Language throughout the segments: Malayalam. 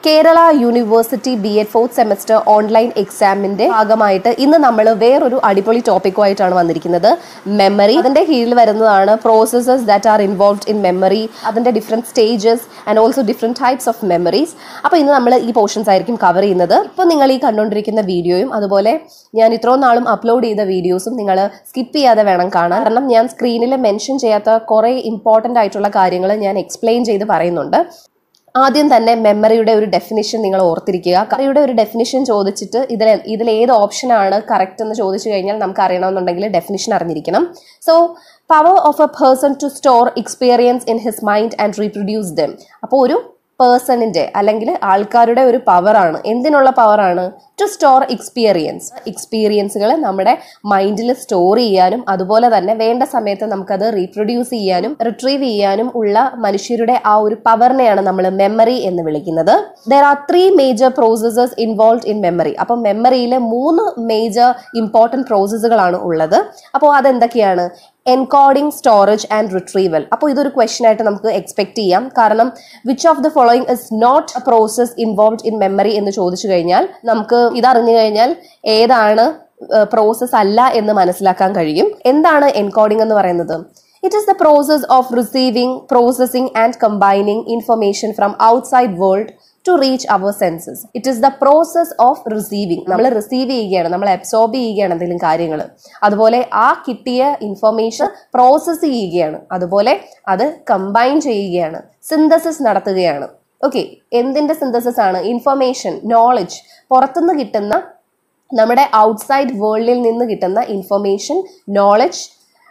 Kerala university B Ed fourth semester online എക്സാമിന്റെ ഭാഗമായിട്ട് ഇന്ന് നമ്മൾ വേറൊരു അടിപൊളി ടോപ്പിക്കുമായിട്ടാണ് വന്നിരിക്കുന്നത് മെമ്മറി അതിന്റെ കീഴിൽ വരുന്നതാണ് processes that are involve in memory അതിന്റെ different stages and also different types of memories അപ്പോൾ ഇന്ന് നമ്മൾ ഈ പോർഷൻസ് ആയിരിക്കും കവർ ചെയ്യുന്നത് ഇപ്പോൾ നിങ്ങൾ ഈ കണ്ടുകൊണ്ടിരിക്കുന്ന വീഡിയോയും അതുപോലെ ഞാൻ ഇത്രയും നാളും അപ്ലോഡ് ചെയ്ത വീഡിയോസും നിങ്ങൾ സ്കിപ്പ് ചെയ്യാതെ വേണം കാണാൻ കാരണം ഞാൻ സ്ക്രീനിൽ മെൻഷൻ ചെയ്യാത്ത കുറേ ഇമ്പോർട്ടൻ്റ് ആയിട്ടുള്ള കാര്യങ്ങൾ ഞാൻ എക്സ്പ്ലെയിൻ ചെയ്ത് പറയുന്നുണ്ട് ആദ്യം തന്നെ മെമ്മറിയുടെ ഒരു ഡെഫിനിഷൻ നിങ്ങൾ ഓർത്തിരിക്കുക മെമ്മറിയുടെ ഒരു ഡെഫിനിഷൻ ചോദിച്ചിട്ട് ഇതിൽ ഇതിൽ ഏത് ഓപ്ഷനാണ് കറക്റ്റ് എന്ന് ചോദിച്ചു കഴിഞ്ഞാൽ നമുക്ക് അറിയണമെന്നുണ്ടെങ്കിൽ ഡെഫിനിഷൻ അറിഞ്ഞിരിക്കണം so power of a person to store experience in his mind and reproduce them അപ്പോൾ ഒരു പേഴ്സണിന്റെ അല്ലെങ്കിൽ ആൾക്കാരുടെ ഒരു പവറാണ് എന്തിനുള്ള പവറാണ് ടു സ്റ്റോർ എക്സ്പീരിയൻസ് എക്സ്പീരിയൻസുകൾ നമ്മുടെ മൈൻഡിൽ സ്റ്റോർ ചെയ്യാനും അതുപോലെ തന്നെ വേണ്ട സമയത്ത് നമുക്കത് റീപ്രൊഡ്യൂസ് ചെയ്യാനും റിട്രീവ് ചെയ്യാനും ഉള്ള മനുഷ്യരുടെ ആ ഒരു പവറിനെയാണ് നമ്മൾ മെമ്മറി എന്ന് വിളിക്കുന്നത് there are three major processes involve in memory അപ്പം മെമ്മറിയിൽ മൂന്ന് മേജർ ഇമ്പോർട്ടൻറ്റ് പ്രോസസ്സുകളാണ് ഉള്ളത് അപ്പോൾ അതെന്തൊക്കെയാണ് എൻകോഡിംഗ് സ്റ്റോറേജ് ആൻഡ് റിട്രീവൽ അപ്പോൾ ഇതൊരു ക്വസ്റ്റൻ ആയിട്ട് നമുക്ക് എക്സ്പെക്ട് ചെയ്യാം കാരണം which of the following is not a process involve in memory എന്ന് ചോദിച്ചു കഴിഞ്ഞാൽ നമുക്ക് ഇതറിഞ്ഞു കഴിഞ്ഞാൽ ഏതാണ് പ്രോസസ് അല്ല എന്ന് മനസ്സിലാക്കാൻ കഴിയും എന്താണ് എൻകോഡിംഗ് എന്ന് പറയുന്നത് it is the process of receiving processing and combining information from outside world to reach our senses it is the process of receiving നമ്മൾ റിസീവ് ചെയ്യുകയാണ് നമ്മൾ അബ്സോർബ് ചെയ്യുകയാണ് എന്തെങ്കിലും കാര്യങ്ങൾ അതുപോലെ ആ കിട്ടിയ ഇൻഫർമേഷൻ പ്രോസസ്സ് ചെയ്യുകയാണ് അതുപോലെ അത് കമ്പൈൻ ചെയ്യുകയാണ് സിന്തസിസ് നടത്തുകയാണ് ഓക്കെ എന്തിന്റെ സിന്തസിസ് ആണ് ഇൻഫർമേഷൻ നോളജ് പുറത്തുനിന്ന് കിട്ടുന്ന നമ്മുടെ ഔട്ട്സൈഡ് വേൾഡിൽ നിന്ന് കിട്ടുന്ന ഇൻഫർമേഷൻ നോളജ്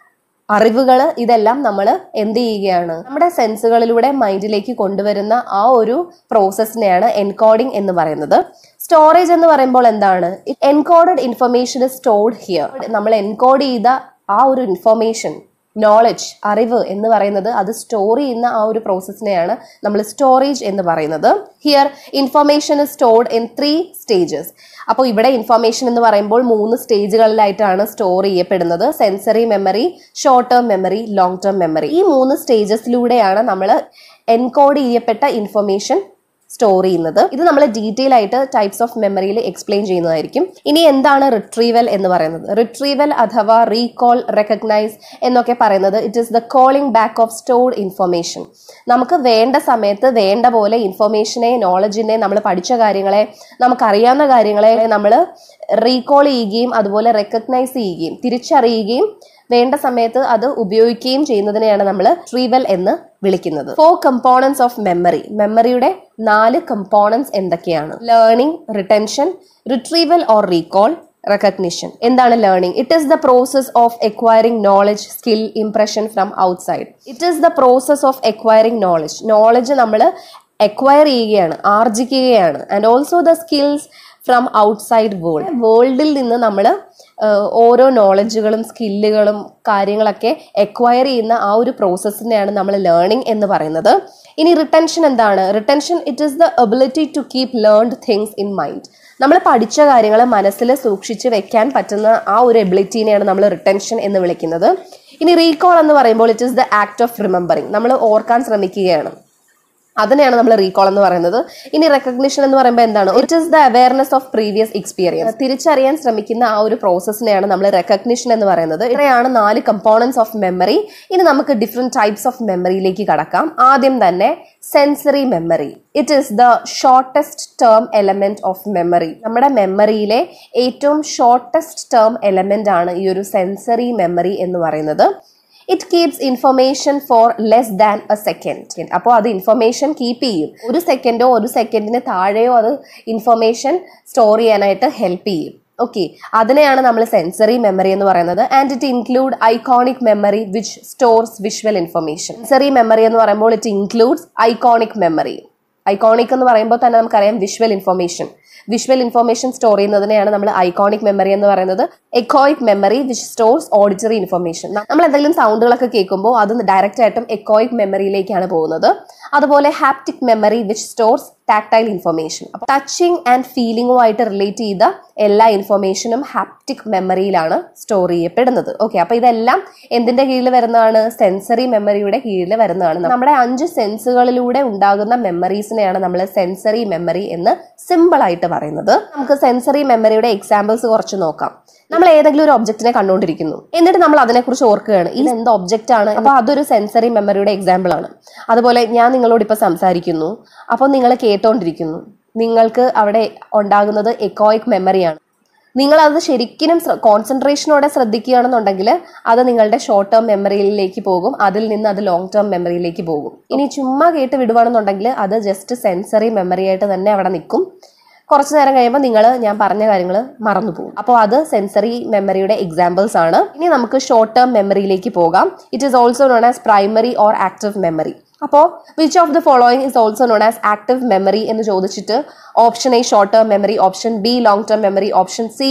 അറിവുകൾ ഇതെല്ലാം നമ്മൾ എന്ത് ചെയ്യുകയാണ് നമ്മുടെ സെൻസുകളിലൂടെ മൈൻഡിലേക്ക് കൊണ്ടുവരുന്ന ആ ഒരു പ്രോസസ്സിനെയാണ് എൻകോഡിംഗ് എന്ന് പറയുന്നത് സ്റ്റോറേജ് എന്ന് പറയുമ്പോൾ എന്താണ് എൻകോഡഡ് ഇൻഫർമേഷൻ സ്റ്റോർഡ് ഹിയർ നമ്മൾ എൻകോഡ് ചെയ്ത ആ ഒരു ഇൻഫർമേഷൻ നോളജ് അറിവ് എന്ന് പറയുന്നത് അത് സ്റ്റോർ ചെയ്യുന്ന ആ ഒരു പ്രോസസ്സിനെയാണ് നമ്മൾ സ്റ്റോറേജ് എന്ന് പറയുന്നത് here information is stored in three stages അപ്പോൾ ഇവിടെ ഇൻഫർമേഷൻ എന്ന് പറയുമ്പോൾ മൂന്ന് സ്റ്റേജുകളിലായിട്ടാണ് സ്റ്റോർ ചെയ്യപ്പെടുന്നത് sensory memory short term memory long term memory ഈ മൂന്ന് സ്റ്റേജസിലൂടെയാണ് നമ്മൾ എൻകോഡ് ചെയ്യപ്പെട്ട ഇൻഫർമേഷൻ സ്റ്റോർ ചെയ്യുന്നത് ഇത് നമ്മൾ ഡീറ്റെയിൽ ആയിട്ട് ടൈപ്സ് ഓഫ് മെമ്മറിയിൽ എക്സ്പ്ലെയിൻ ചെയ്യുന്നതായിരിക്കും ഇനി എന്താണ് റിട്രീവൽ എന്ന് പറയുന്നത് റിട്രീവൽ അഥവാ റീകോൾ റെക്കഗ്നൈസ് എന്നൊക്കെ പറയുന്നത് it is the calling back of stored information നമുക്ക് വേണ്ട സമയത്ത് വേണ്ട പോലെ ഇൻഫർമേഷനെ നോളജിനെ നമ്മൾ പഠിച്ച കാര്യങ്ങളെ നമുക്കറിയാവുന്ന കാര്യങ്ങളെ നമ്മൾ റീകോൾ ചെയ്യുകയും അതുപോലെ റെക്കഗ്നൈസ് ചെയ്യുകയും തിരിച്ചറിയുകയും വേണ്ട സമയത്ത് അത് ഉപയോഗിക്കുകയും ചെയ്യുന്നതിനെയാണ് നമ്മൾ ട്രീവൽ എന്ന് വിളിക്കുന്നത് ഫോർ കമ്പോണൻസ് ഓഫ് മെമ്മറി മെമ്മറിയുടെ നാല് കമ്പോണൻസ് എന്തൊക്കെയാണ് learning retention retrieval or recall recognition എന്താണ് learning it is the process of acquiring knowledge skill impression from outside it is the process of acquiring knowledge knowledge നമ്മൾ എക്വയർ ചെയ്യുകയാണ് ആർജിക്കുകയാണ് and also the skills from outside world വേൾഡിൽ നിന്ന് നമ്മൾ ഓരോ നോളജുകളും സ്കില്ലുകളും കാര്യങ്ങളൊക്കെ എക്വയർ ചെയ്യുന്ന ആ ഒരു പ്രോസസ്സിനെയാണ് നമ്മൾ ലേണിംഗ് എന്ന് പറയുന്നത് ഇനി റിട്ടൻഷൻ എന്താണ് retention it is the ability to keep learned things in mind നമ്മൾ പഠിച്ച കാര്യങ്ങൾ മനസ്സിൽ സൂക്ഷിച്ച് വെക്കാൻ പറ്റുന്ന ആ ഒരു എബിലിറ്റീനെയാണ് നമ്മൾ റിട്ടൻഷൻ എന്ന് വിളിക്കുന്നത് ഇനി റീകോൾ എന്ന് പറയുമ്പോൾ it is the act of remembering നമ്മൾ ഓർക്കാൻ ശ്രമിക്കുകയാണ് അതിനെയാണ് നമ്മൾ റീകോൾ എന്ന് പറയുന്നത് ഇനി റെക്കഗ്നിഷൻ എന്ന് പറയുമ്പോൾ എന്താണ് it is the awareness of previous experience തിരിച്ചറിയാൻ ശ്രമിക്കുന്ന ആ ഒരു പ്രോസസ്സിനെയാണ് നമ്മൾ റെക്കഗ്നിഷൻ എന്ന് പറയുന്നത് ഇത്രയാണ് നാല് കമ്പോണൻസ് ഓഫ് മെമ്മറി ഇനി നമുക്ക് ഡിഫറെന്റ് ടൈപ്സ് ഓഫ് മെമ്മറിയിലേക്ക് കടക്കാം ആദ്യം തന്നെ sensory memory it is the shortest term element of memory നമ്മുടെ മെമ്മറിയിലെ ഏറ്റവും ഷോർട്ടസ്റ്റ് ടേം എലമെന്റ് ആണ് ഈ ഒരു സെൻസറി മെമ്മറി എന്ന് പറയുന്നത് it keeps information for less than a second അപ്പോൾ അത് ഇൻഫർമേഷൻ കീപ്പ് ചെയ്യും ഒരു സെക്കൻഡോ ഒരു സെക്കൻഡിന് താഴെയോ അത് ഇൻഫർമേഷൻ സ്റ്റോർ ചെയ്യാനായിട്ട് ഹെൽപ്പ് ചെയ്യും ഓക്കെ അതിനെയാണ് നമ്മൾ സെൻസറി മെമ്മറി എന്ന് പറയുന്നത് and it include iconic memory which stores visual information sensory memory എന്ന് പറയുമ്പോൾ it includes iconic memory iconic എന്ന് പറയുമ്പോൾ തന്നെ നമുക്കറിയാം visual information visual information store ചെയ്യുന്നതിനെയാണ് നമ്മൾ ഐക്കോണിക് മെമ്മറി എന്ന് പറയുന്നത് echoic memory which stores auditory information നമ്മൾ എന്തെങ്കിലും സൗണ്ടുകളൊക്കെ കേൾക്കുമ്പോൾ അത് ഡയറക്റ്റ് ആയിട്ടും എക്കോയിക് മെമ്മറിയിലേക്കാണ് പോകുന്നത് അതുപോലെ haptic memory which stores tactile information അപ്പോൾ ടച്ചിങ് ആൻഡ് ഫീലിംഗുമായിട്ട് റിലേറ്റ് ചെയ്ത എല്ലാ ഇൻഫർമേഷനും ഹാപ്റ്റിക് മെമ്മറിയിലാണ് സ്റ്റോർ ചെയ്യപ്പെടുന്നത് ഓക്കെ അപ്പൊ ഇതെല്ലാം എന്തിന്റെ കീഴിൽ വരുന്നതാണ് സെൻസറി മെമ്മറിയുടെ കീഴിൽ വരുന്നതാണ് നമ്മുടെ അഞ്ച് സെൻസുകളിലൂടെ ഉണ്ടാകുന്ന മെമ്മറീസിനെയാണ് നമ്മൾ സെൻസറി മെമ്മറി എന്ന് സിമ്പിൾ ആയിട്ട് പറയുന്നത് നമുക്ക് സെൻസറി മെമ്മറിയുടെ എക്സാമ്പിൾസ് കുറച്ച് നോക്കാം നമ്മൾ ഏതെങ്കിലും ഒരു ഒബ്ജക്റ്റിനെ കണ്ടുകൊണ്ടിരിക്കുന്നു എന്നിട്ട് നമ്മൾ അതിനെക്കുറിച്ച് ഓർക്കുകയാണ് ഇത് എന്ത് ഒബ്ജക്റ്റ് ആണ് അപ്പോൾ അതൊരു സെൻസറി മെമ്മറിയുടെ എക്സാമ്പിൾ ആണ് അതുപോലെ ഞാൻ നിങ്ങളോട് ഇപ്പോൾ സംസാരിക്കുന്നു അപ്പോൾ നിങ്ങൾ കേട്ടോണ്ടിരിക്കുന്നു നിങ്ങൾക്ക് അവിടെ ഉണ്ടാകുന്നത് എക്കോയിക് മെമ്മറിയാണ് നിങ്ങൾ അത് ശരിക്കും കോൺസെൻട്രേഷനോടെ ശ്രദ്ധിക്കുകയാണെന്നുണ്ടെങ്കിൽ അത് നിങ്ങളുടെ ഷോർട്ട് ടേം മെമ്മറിയിലേക്ക് പോകും അതിൽ നിന്ന് അത് ലോങ് ടേം മെമ്മറിയിലേക്ക് പോകും ഇനി ചുമ്മാ കേട്ട് വിടുവാണെന്നുണ്ടെങ്കിൽ അത് ജസ്റ്റ് സെൻസറി മെമ്മറി ആയിട്ട് തന്നെ അവിടെ നിൽക്കും കുറച്ച് നേരം കഴിയുമ്പോൾ നിങ്ങൾ ഞാൻ പറഞ്ഞ കാര്യങ്ങൾ മറന്നു പോകും അപ്പോൾ അത് സെൻസറി മെമ്മറിയുടെ എക്സാമ്പിൾസ് ആണ് ഇനി നമുക്ക് ഷോർട്ട് ടേം മെമ്മറിയിലേക്ക് പോകാം it is also known as primary or active memory അപ്പോൾ which of the following is also known as active memory എന്ന് ചോദിച്ചിട്ട് option A short term memory option B long term memory option C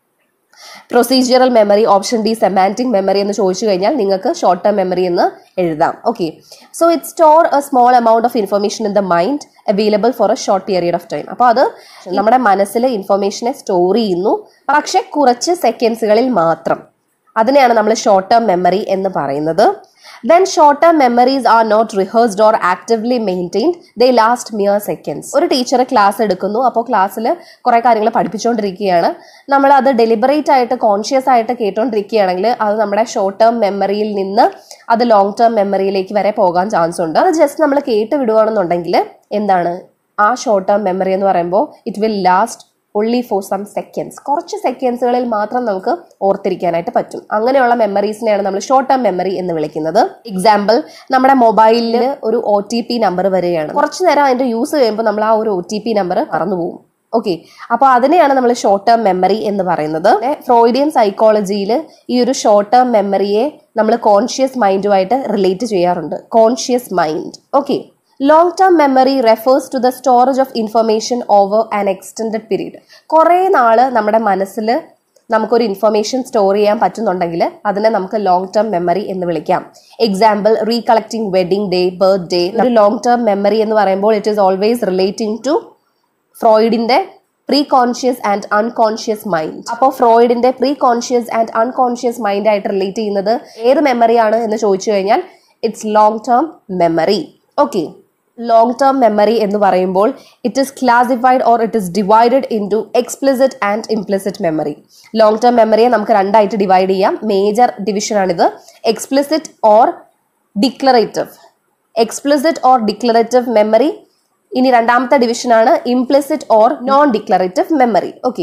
procedural memory option D semantic memory എന്ന് ചോദിച്ചു കഴിഞ്ഞാൽ നിങ്ങൾക്ക് ഷോർട്ട് ടേം മെമ്മറി എന്ന് എഴുതാം okay so it store a small amount of information in the mind available for a short period of time അപ്പോൾ അത് നമ്മുടെ മനസ്സിൽ ഇൻഫർമേഷനെ സ്റ്റോർ ചെയ്യുന്നു പക്ഷെ കുറച്ച് സെക്കൻഡ്സുകളിൽ മാത്രം അതിനെയാണ് നമ്മൾ ഷോർട്ട് ടേം മെമ്മറി എന്ന് പറയുന്നത് then short term memories are not rehearsed or actively maintained they last mere seconds ഒരു ടീച്ചർ ക്ലാസ് എടുക്കുന്നു അപ്പോൾ ക്ലാസ്സിൽ കുറേ കാര്യങ്ങൾ പഠിപ്പിച്ചുകൊണ്ടിരിക്കുകയാണ് നമ്മൾ അത് ഡെലിബറേറ്റ് ആയിട്ട് കോൺഷ്യസ് ആയിട്ട് കേട്ടോണ്ടിരിക്കുകയാണെങ്കിൽ അത് നമ്മുടെ ഷോർട്ട് ടേം മെമ്മറിയിൽ നിന്ന് അത് ലോങ് ടേം മെമ്മറിയിലേക്ക് വരെ പോകാൻ ചാൻസ് ഉണ്ട് അത് ജസ്റ്റ് നമ്മൾ കേട്ട് വിടുകയാണെന്നുണ്ടെങ്കിൽ എന്താണ് ആ ഷോർട്ട് ടേം മെമ്മറി എന്ന് പറയുമ്പോൾ it will last only for some seconds കുറച്ച് സെക്കൻഡ്സുകളിൽ മാത്രം നമുക്ക് ഓർത്തിരിക്കാനായിട്ട് പറ്റും അങ്ങനെയുള്ള മെമ്മറീസിനെയാണ് നമ്മൾ ഷോർട്ട് ടേം മെമ്മറി എന്ന് വിളിക്കുന്നത് എക്സാമ്പിൾ നമ്മുടെ മൊബൈലിൽ ഒരു ഒ ടി പി നമ്പർ വരികയാണ് കുറച്ച് നേരം അതിന്റെ യൂസ് കഴിയുമ്പോൾ നമ്മൾ ആ ഒരു ഒ ടി പി നമ്പർ മറന്നുപോകും ഓക്കെ അപ്പോൾ അതിനെയാണ് നമ്മൾ ഷോർട്ട് ടേം മെമ്മറി എന്ന് പറയുന്നത് ഫ്രോയിഡിയൻ സൈക്കോളജിയിൽ ഈ ഒരു ഷോർട്ട് ടേം മെമ്മറിയെ നമ്മൾ കോൺഷ്യസ് മൈൻഡുമായിട്ട് റിലേറ്റ് ചെയ്യാറുണ്ട് conscious mind okay long term memory refers to the storage of information over an extended period കുറേ നാൾ നമ്മുടെ മനസ്സിൽ നമുക്കൊരു ഇൻഫർമേഷൻ സ്റ്റോർ ചെയ്യാൻ പറ്റുന്നുണ്ടെങ്കിൽ അതിനെ നമുക്ക് ലോങ് ടേം മെമ്മറി എന്ന് വിളിക്കാം example recollecting wedding day birthday ഒരു ലോങ് ടേം മെമ്മറി എന്ന് പറയുമ്പോൾ it is always relating to ഫ്രോയിഡിന്റെ preconscious and unconscious mind അപ്പോൾ ഫ്രോയിഡിന്റെ preconscious and unconscious mind ആയിട്ട് റിലേറ്റ് ചെയ്യുന്നത് ഏത് മെമ്മറിയാണ് എന്ന് ചോദിച്ചു കഴിഞ്ഞാൽ it's long term memory okay long term memory എന്ന് പറയുമ്പോൾ it is classified or it is divided into explicit and implicit memory long term മെമ്മറിയെ നമുക്ക് രണ്ടായിട്ട് ഡിവൈഡ് ചെയ്യാം മേജർ ഡിവിഷനാണിത് explicit or declarative explicit or declarative memory ഇനി രണ്ടാമത്തെ ഡിവിഷനാണ് implicit or non declarative memory okay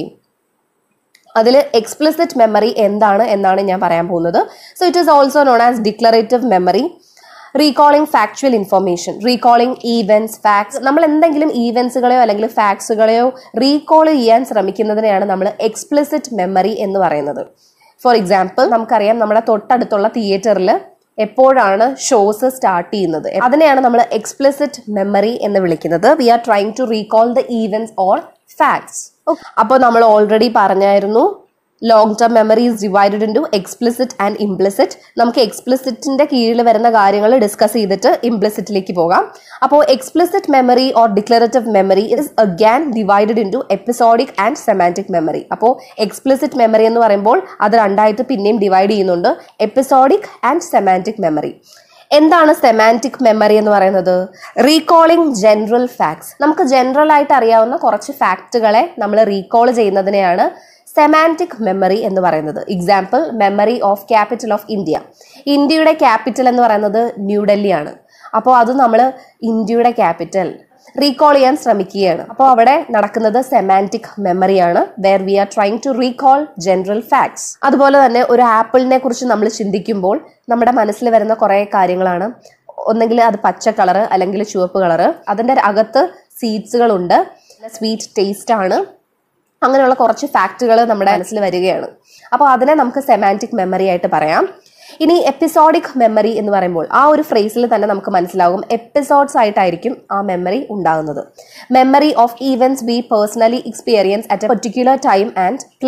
അതിൽ എക്സ്പ്ലിസിറ്റ് മെമ്മറി എന്താണ് എന്നാണ് ഞാൻ പറയാൻ പോകുന്നത് so it is also known as declarative memory recalling factual information recalling events facts നമ്മൾ എന്തെങ്കിലും ഈവൻസുകളെയോ അല്ലെങ്കിൽ ഫാക്ട്സുകളെയോ റീകോൾ ചെയ്യാൻ ശ്രമിക്കുന്നതിനെയാണ് നമ്മൾ എക്സ്പ്ലിസിറ്റ് മെമ്മറി എന്ന് പറയുന്നത് ഫോർ എക്സാമ്പിൾ നമുക്കറിയാം നമ്മുടെ തൊട്ടടുത്തുള്ള തിയേറ്ററിൽ എപ്പോഴാണ് ഷോസ് സ്റ്റാർട്ട് ചെയ്യുന്നത് അതിനെയാണ് നമ്മൾ എക്സ്പ്ലിസിറ്റ് മെമ്മറി എന്ന് വിളിക്കുന്നത് we are trying to recall the events or facts അപ്പോൾ നമ്മൾ ഓൾറെഡി പറഞ്ഞായിരുന്നു long term memory is divided into explicit and implicit നമുക്ക് എക്സ്പ്ലിസിറ്റിന്റെ കീഴിൽ വരുന്ന കാര്യങ്ങൾ ഡിസ്കസ് ചെയ്തിട്ട് ഇംപ്ലിസിറ്റിലേക്ക് പോകാം അപ്പോൾ explicit memory or declarative memory is again divided into episodic and semantic memory അപ്പോൾ എക്സ്പ്ലിസിറ്റ് മെമ്മറി എന്ന് പറയുമ്പോൾ അത് രണ്ടായിട്ട് പിന്നെയും ഡിവൈഡ് ചെയ്യുന്നുണ്ട് എപ്പിസോഡിക് ആൻഡ് സെമാൻറ്റിക് മെമ്മറി എന്താണ് സെമാൻറ്റിക് മെമ്മറി എന്ന് പറയുന്നത് റീകോളിംഗ് ജനറൽ ഫാക്ട്സ് നമുക്ക് ജനറൽ ആയിട്ട് അറിയാവുന്ന കുറച്ച് ഫാക്റ്റുകളെ നമ്മൾ റീകോൾ ചെയ്യുന്നതിനെയാണ് സെമാൻറ്റിക് മെമ്മറി എന്ന് പറയുന്നത് example memory of capital of India ഇന്ത്യയുടെ ക്യാപിറ്റൽ എന്ന് പറയുന്നത് ന്യൂഡൽഹിയാണ് അപ്പോൾ അത് നമ്മൾ ഇന്ത്യയുടെ ക്യാപിറ്റൽ റീകോൾ ചെയ്യാൻ ശ്രമിക്കുകയാണ് അപ്പോൾ അവിടെ നടക്കുന്നത് സെമാൻറ്റിക് മെമ്മറിയാണ് where we are trying to recall general facts അതുപോലെ തന്നെ ഒരു ആപ്പിളിനെ കുറിച്ച് നമ്മൾ ചിന്തിക്കുമ്പോൾ നമ്മുടെ മനസ്സിൽ വരുന്ന കുറേ കാര്യങ്ങളാണ് ഒന്നെങ്കിൽ അത് പച്ച കളറ് അല്ലെങ്കിൽ ചുവപ്പ് കളറ് അതിൻ്റെ അകത്ത് സീഡ്സുകളുണ്ട് സ്വീറ്റ് ടേസ്റ്റ് ആണ് അങ്ങനെയുള്ള കുറച്ച് ഫാക്റ്റുകൾ നമ്മുടെ മനസ്സിൽ വരികയാണ് അപ്പോൾ അതിനെ നമുക്ക് സെമാൻറ്റിക് മെമ്മറി ആയിട്ട് പറയാം ഇനി എപ്പിസോഡിക് മെമ്മറി എന്ന് പറയുമ്പോൾ ആ ഒരു ഫ്രേസിൽ തന്നെ നമുക്ക് മനസ്സിലാകും എപ്പിസോഡ്സ് ആയിട്ടായിരിക്കും ആ മെമ്മറി ഉണ്ടാകുന്നത് memory of events we personally experience at a particular time and place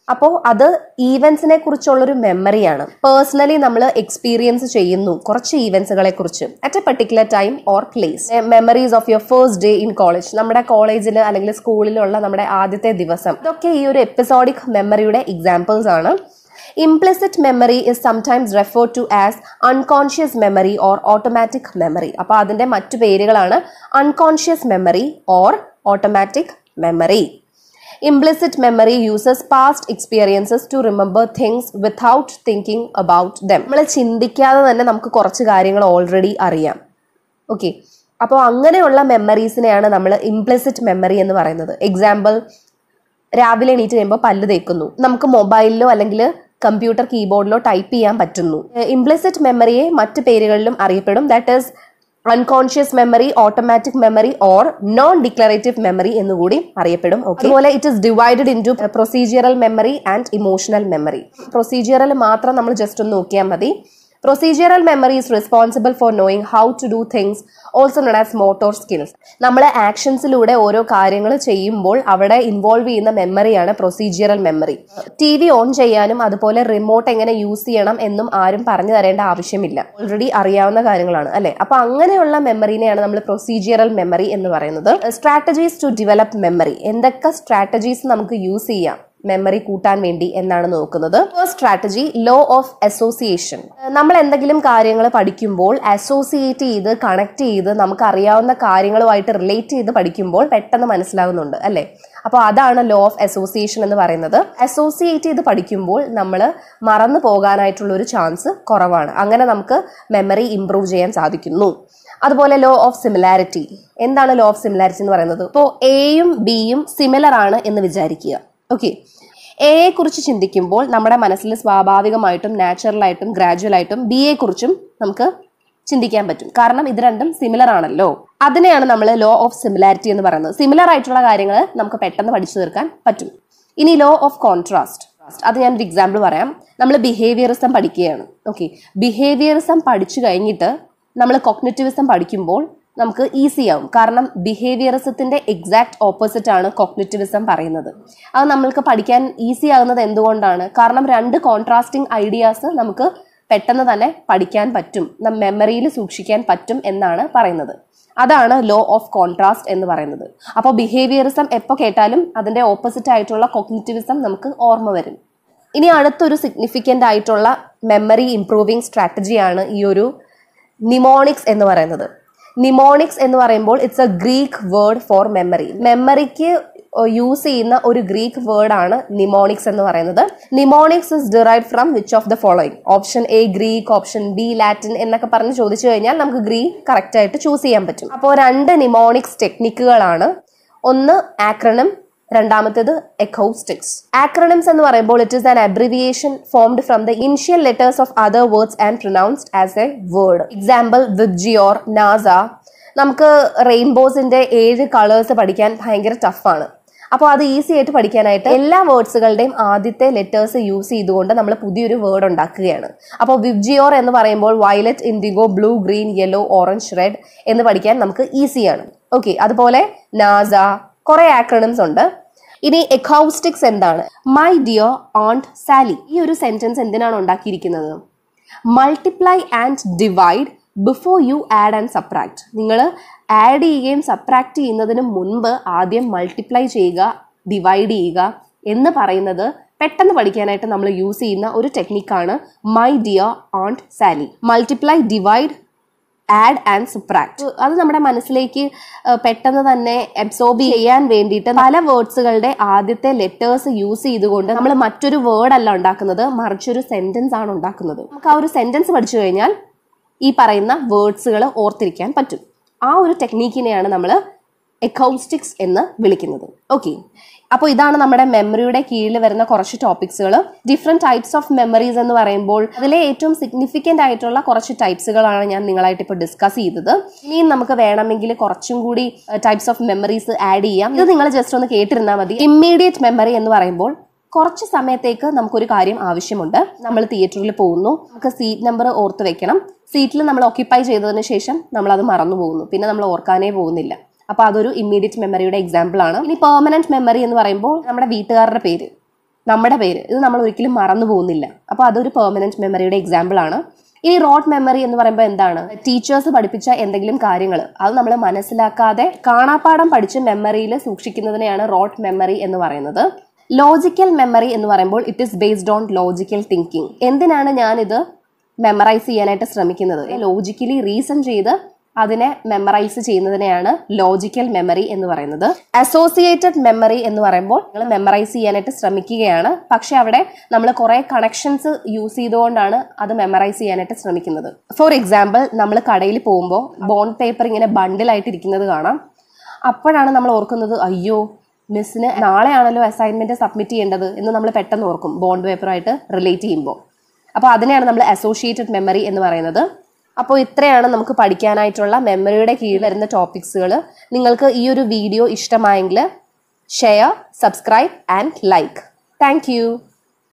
അപ്പോൾ അത് ഈവൻസിനെ കുറിച്ചുള്ളൊരു മെമ്മറിയാണ് പേഴ്സണലി നമ്മൾ എക്സ്പീരിയൻസ് ചെയ്യുന്നു കുറച്ച് ഈവൻസുകളെ കുറിച്ച് at a particular time or place memories of your first day in college നമ്മുടെ കോളേജിൽ അല്ലെങ്കിൽ സ്കൂളിലുള്ള നമ്മുടെ ആദ്യത്തെ ദിവസം ഇതൊക്കെ ഈ ഒരു എപ്പിസോഡിക് മെമ്മറിയുടെ എക്സാമ്പിൾസ് ആണ് implicit memory is sometimes refer to as unconscious memory or automatic memory അപ്പോൾ അതിന്റെ മറ്റു പേരുകളാണ് unconscious memory or automatic memory Implicit memory uses past experiences to remember things without thinking about them. നമ്മൾ ചിന്തിക്കാതെ തന്നെ നമുക്ക് കുറച്ച് കാര്യങ്ങൾ ഓൾറെഡി അറിയാം ഓക്കെ അപ്പോൾ അങ്ങനെയുള്ള മെമ്മറീസിനെയാണ് നമ്മൾ ഇംപ്ലിസിറ്റ് മെമ്മറി എന്ന് പറയുന്നത് എക്സാമ്പിൾ രാവിലെ എണീറ്റ് കഴിയുമ്പോൾ പല്ല് തേക്കുന്നു നമുക്ക് മൊബൈലിലോ അല്ലെങ്കിൽ കമ്പ്യൂട്ടർ കീബോർഡിലോ ടൈപ്പ് ചെയ്യാൻ പറ്റുന്നു ഇംപ്ലിസിറ്റ് മെമ്മറിയെ മറ്റ് പേരുകളിലും അറിയപ്പെടും that is unconscious memory automatic memory or non declarative memory എന്നുകൂടി അറിയപ്പെടും ഓക്കെ അതുപോലെ it is divided into procedural memory and emotional memory procedural മാത്രം നമ്മൾ ജസ്റ്റ് ഒന്ന് നോക്കിയാൽ മതി procedural memory is responsible for knowing how to do things also known as motor skills നമ്മൾ ആക്ഷൻസിലൂടെ ഓരോ കാര്യങ്ങൾ ചെയ്യുമ്പോൾ അവിടെ ഇൻവോൾവ് ചെയ്യുന്ന മെമ്മറിയാണ് procedural memory T V on ചെയ്യാനും അതുപോലെ റിമോട്ട് എങ്ങനെ യൂസ് ചെയ്യണം എന്നും ആരും പറഞ്ഞു തരേണ്ട ആവശ്യമില്ല ഓൾറെഡി അറിയാവുന്ന കാര്യങ്ങളാണ് അല്ലെ അപ്പൊ അങ്ങനെയുള്ള മെമ്മറിനെയാണ് നമ്മൾ പ്രൊസീജിയറൽ മെമ്മറി എന്ന് പറയുന്നത് സ്ട്രാറ്റജീസ് ടു ഡെവലപ്പ് മെമ്മറി എന്തൊക്കെ സ്ട്രാറ്റജീസ് നമുക്ക് യൂസ് ചെയ്യാം മെമ്മറി കൂട്ടാൻ വേണ്ടി എന്നാണ് നോക്കുന്നത് first strategy law of association നമ്മൾ എന്തെങ്കിലും കാര്യങ്ങൾ പഠിക്കുമ്പോൾ അസോസിയേറ്റ് ചെയ്ത് കണക്ട് ചെയ്ത് നമുക്ക് അറിയാവുന്ന കാര്യങ്ങളുമായിട്ട് റിലേറ്റ് ചെയ്ത് പഠിക്കുമ്പോൾ പെട്ടെന്ന് മനസ്സിലാകുന്നുണ്ട് അല്ലേ അപ്പോൾ അതാണ് ലോ ഓഫ് അസോസിയേഷൻ എന്ന് പറയുന്നത് അസോസിയേറ്റ് ചെയ്ത് പഠിക്കുമ്പോൾ നമ്മൾ മറന്നു പോകാനായിട്ടുള്ള ഒരു ചാൻസ് കുറവാണ് അങ്ങനെ നമുക്ക് മെമ്മറി ഇംപ്രൂവ് ചെയ്യാൻ സാധിക്കുന്നു അതുപോലെ ലോ ഓഫ് സിമിലാരിറ്റി എന്താണ് ലോ ഓഫ് സിമിലാരിറ്റി എന്ന് പറയുന്നത് ഇപ്പോൾ എയും ബിയും സിമിലർ ആണ് എന്ന് വിചാരിക്കുക ഓക്കെ എയെ കുറിച്ച് ചിന്തിക്കുമ്പോൾ നമ്മുടെ മനസ്സിൽ സ്വാഭാവികമായിട്ടും നാച്ചുറലായിട്ടും ഗ്രാജുവലായിട്ടും ബി എ കുറിച്ചും നമുക്ക് ചിന്തിക്കാൻ പറ്റും കാരണം ഇത് രണ്ടും സിമിലർ ആണല്ലോ അതിനെയാണ് നമ്മൾ ലോ ഓഫ് സിമിലാരിറ്റി എന്ന് പറയുന്നത് സിമിലർ ആയിട്ടുള്ള കാര്യങ്ങൾ നമുക്ക് പെട്ടെന്ന് പഠിച്ചു തീർക്കാൻ പറ്റും ഇനി ലോ ഓഫ് കോൺട്രാസ്റ്റ് അത് ഞാൻ ഒരു എക്സാമ്പിൾ പറയാം നമ്മൾ ബിഹേവിയറിസം പഠിക്കുകയാണ് ഓക്കെ ബിഹേവിയറിസം പഠിച്ചു കഴിഞ്ഞിട്ട് നമ്മൾ കൊഗ്നറ്റിവിസം പഠിക്കുമ്പോൾ നമുക്ക് ഈസി ആവും കാരണം ബിഹേവിയറിസത്തിന്റെ എക്സാക്ട് ഓപ്പോസിറ്റ് ആണ് കോഗ്നിറ്റിവിസം പറയുന്നത് അത് നമ്മൾക്ക് പഠിക്കാൻ ഈസി ആകുന്നത് എന്തുകൊണ്ടാണ് കാരണം രണ്ട് കോൺട്രാസ്റ്റിംഗ് ഐഡിയാസ് നമുക്ക് പെട്ടെന്ന് തന്നെ പഠിക്കാൻ പറ്റും മെമ്മറിയിൽ സൂക്ഷിക്കാൻ പറ്റും എന്നാണ് പറയുന്നത് അതാണ് ലോ ഓഫ് കോൺട്രാസ്റ്റ് എന്ന് പറയുന്നത് അപ്പോൾ ബിഹേവിയറിസം എപ്പോൾ കേട്ടാലും അതിന്റെ ഓപ്പോസിറ്റ് ആയിട്ടുള്ള കോഗ്നിറ്റിവിസം നമുക്ക് ഓർമ്മ വരും ഇനി അടുത്തൊരു സിഗ്നിഫിക്കൻ്റ് ആയിട്ടുള്ള മെമ്മറി ഇംപ്രൂവിങ് സ്ട്രാറ്റജിയാണ് ഈ ഒരു നിമോണിക്സ് എന്ന് പറയുന്നത് നിമോണിക്സ് എന്ന് പറയുമ്പോൾ it's a Greek word for memory മെമ്മറിക്ക് യൂസ് ചെയ്യുന്ന ഒരു ഗ്രീക്ക് വേർഡ് ആണ് നിമോണിക്സ് എന്ന് പറയുന്നത് mnemonics is derive from which of the following option A Greek option B Latin എന്നൊക്കെ പറഞ്ഞ് ചോദിച്ചു കഴിഞ്ഞാൽ നമുക്ക് ഗ്രീക്ക് കറക്റ്റ് ആയിട്ട് ചൂസ് ചെയ്യാൻ പറ്റും അപ്പോൾ രണ്ട് നിമോണിക്സ് ടെക്നിക്കുകളാണ് ഒന്ന് ആക്രണം രണ്ടാമത്തേത് എക്കോസ്റ്റിക്സ് ആക്രണിംസ് എന്ന് പറയുമ്പോൾ it is an abbreviation formed from the initial letters of other words and pronounced as a word example VIBGYOR NASA നമുക്ക് റെയിൻബോസിന്റെ ഏഴ് കളേഴ്സ് പഠിക്കാൻ ഭയങ്കര ടഫാണ് അപ്പോൾ അത് ഈസി ആയിട്ട് പഠിക്കാനായിട്ട് എല്ലാ വേർഡ്സുകളുടെയും ആദ്യത്തെ ലെറ്റേഴ്സ് യൂസ് ചെയ്തുകൊണ്ട് നമ്മൾ പുതിയൊരു വേർഡ് ഉണ്ടാക്കുകയാണ് അപ്പോൾ വിബ്ജിയോർ എന്ന് പറയുമ്പോൾ violet indigo blue green yellow orange red എന്ന് പഠിക്കാൻ നമുക്ക് ഈസിയാണ് ഓക്കെ അതുപോലെ നാസ കുറെ ആക്രണിംസ് ഉണ്ട് ഇനി എക്കൗസ്റ്റിക്സ് എന്താണ് മൈ ഡിയർ ഓണ്ട് സാലി ഈ ഒരു സെന്റൻസ് എന്തിനാണ് ഉണ്ടാക്കിയിരിക്കുന്നത് multiply and divide before you add and subtract നിങ്ങൾ ആഡ് ചെയ്യുകയും സബ്ട്രാക്ട് ചെയ്യുന്നതിന് മുൻപ് ആദ്യം മൾട്ടിപ്ലൈ ചെയ്യുക ഡിവൈഡ് ചെയ്യുക എന്ന് പറയുന്നത് പെട്ടെന്ന് പഠിക്കാനായിട്ട് നമ്മൾ യൂസ് ചെയ്യുന്ന ഒരു ടെക്നിക്കാണ് my dear aunt Sally multiply divide add and subtract അത് നമ്മുടെ മനസ്സിലേക്ക് ഏഹ്, പെട്ടെന്ന് തന്നെ അബ്സോർബ് ചെയ്യാൻ വേണ്ടിയിട്ട് പല വേർഡ്സുകളുടെ ആദ്യത്തെ ലെറ്റേഴ്സ് യൂസ് ചെയ്തുകൊണ്ട് നമ്മൾ മറ്റൊരു വേർഡ് അല്ല ഉണ്ടാക്കുന്നത് മറിച്ചൊരു സെന്റൻസ് ആണ് ഉണ്ടാക്കുന്നത് നമുക്ക് ആ ഒരു സെന്റൻസ് പഠിച്ചു കഴിഞ്ഞാൽ ഈ പറയുന്ന വേർഡ്സുകൾ ഓർത്തിരിക്കാൻ പറ്റും ആ ഒരു ടെക്നീക്കിനെയാണ് നമ്മൾ എക്കൗസ്റ്റിക്സ് എന്ന് വിളിക്കുന്നത് ഓക്കെ അപ്പോൾ ഇതാണ് നമ്മുടെ മെമ്മറിയുടെ കീഴിൽ വരുന്ന കുറച്ച് ടോപ്പിക്സുകൾ ഡിഫറെൻറ്റ് ടൈപ്സ് ഓഫ് മെമ്മറീസ് എന്ന് പറയുമ്പോൾ അതിലെ ഏറ്റവും സിഗ്നിഫിക്കൻ്റ് ആയിട്ടുള്ള കുറച്ച് ടൈപ്സുകളാണ് ഞാൻ നിങ്ങളായിട്ട് ഇപ്പോൾ ഡിസ്കസ് ചെയ്തത് ഇനിയും നമുക്ക് വേണമെങ്കിൽ കുറച്ചും കൂടി ടൈപ്സ് ഓഫ് മെമ്മറീസ് ആഡ് ചെയ്യാം ഇത് നിങ്ങൾ ജസ്റ്റ് ഒന്ന് കേട്ടിരുന്നാൽ മതി ഇമ്മീഡിയറ്റ് മെമ്മറി എന്ന് പറയുമ്പോൾ കുറച്ച് സമയത്തേക്ക് നമുക്കൊരു കാര്യം ആവശ്യമുണ്ട് നമ്മൾ തിയേറ്ററിൽ പോകുന്നു നമുക്ക് സീറ്റ് നമ്പർ ഓർത്ത് വെക്കണം സീറ്റിൽ നമ്മൾ ഓക്യുപ്പൈ ചെയ്തതിന് ശേഷം നമ്മൾ അത് മറന്നു പോകുന്നു പിന്നെ നമ്മൾ ഓർക്കാനേ പോകുന്നില്ല അപ്പോൾ അതൊരു ഇമ്മീഡിയറ്റ് മെമ്മറിയുടെ എക്സാമ്പിൾ ആണ് ഇനി പെർമനന്റ് മെമ്മറി എന്ന് പറയുമ്പോൾ നമ്മുടെ വീട്ടുകാരുടെ പേര് നമ്മുടെ പേര് ഇത് നമ്മൾ ഒരിക്കലും മറന്നു പോകുന്നില്ല അപ്പോൾ അതൊരു പെർമനന്റ് മെമ്മറിയുടെ എക്സാമ്പിൾ ആണ് ഈ റോഡ് മെമ്മറി എന്ന് പറയുമ്പോൾ എന്താണ് ടീച്ചേഴ്സ് പഠിപ്പിച്ച എന്തെങ്കിലും കാര്യങ്ങൾ അത് നമ്മൾ മനസ്സിലാക്കാതെ കാണാപ്പാടം പഠിച്ച് മെമ്മറിയിൽ സൂക്ഷിക്കുന്നതിനെയാണ് റോഡ് മെമ്മറി എന്ന് പറയുന്നത് ലോജിക്കൽ മെമ്മറി എന്ന് പറയുമ്പോൾ it is based on logical thinking എന്തിനാണ് ഞാനിത് മെമ്മറൈസ് ചെയ്യാനായിട്ട് ശ്രമിക്കുന്നത് ലോജിക്കലി റീസൺ ചെയ്ത് അതിനെ മെമ്മറൈസ് ചെയ്യുന്നതിനെയാണ് ലോജിക്കൽ മെമ്മറി എന്ന് പറയുന്നത് അസോസിയേറ്റഡ് മെമ്മറി എന്ന് പറയുമ്പോൾ നിങ്ങൾ മെമ്മറൈസ് ചെയ്യാനായിട്ട് ശ്രമിക്കുകയാണ് പക്ഷെ അവിടെ നമ്മൾ കുറെ കണക്ഷൻസ് യൂസ് ചെയ്തുകൊണ്ടാണ് അത് മെമ്മറൈസ് ചെയ്യാനായിട്ട് ശ്രമിക്കുന്നത് ഫോർ എക്സാമ്പിൾ നമ്മൾ കടയിൽ പോകുമ്പോൾ ബോണ്ട് പേപ്പർ ഇങ്ങനെ ബണ്ടിലായിട്ട് ഇരിക്കുന്നത് കാണാം അപ്പോഴാണ് നമ്മൾ ഓർക്കുന്നത് അയ്യോ മിസ്സിന് നാളെയാണല്ലോ അസൈൻമെന്റ് സബ്മിറ്റ് ചെയ്യേണ്ടത് എന്ന് നമ്മൾ പെട്ടെന്ന് ഓർക്കും ബോണ്ട് പേപ്പറായിട്ട് റിലേറ്റ് ചെയ്യുമ്പോൾ അപ്പോൾ അതിനെയാണ് നമ്മൾ അസോസിയേറ്റഡ് മെമ്മറി എന്ന് പറയുന്നത് അപ്പോൾ ഇത്രയാണ് നമുക്ക് പഠിക്കാനായിട്ടുള്ള മെമ്മറിയുടെ കീഴിൽ വരുന്ന ടോപ്പിക്സുകൾ നിങ്ങൾക്ക് ഈ ഒരു വീഡിയോ ഇഷ്ടമായെങ്കിൽ share subscribe and like thank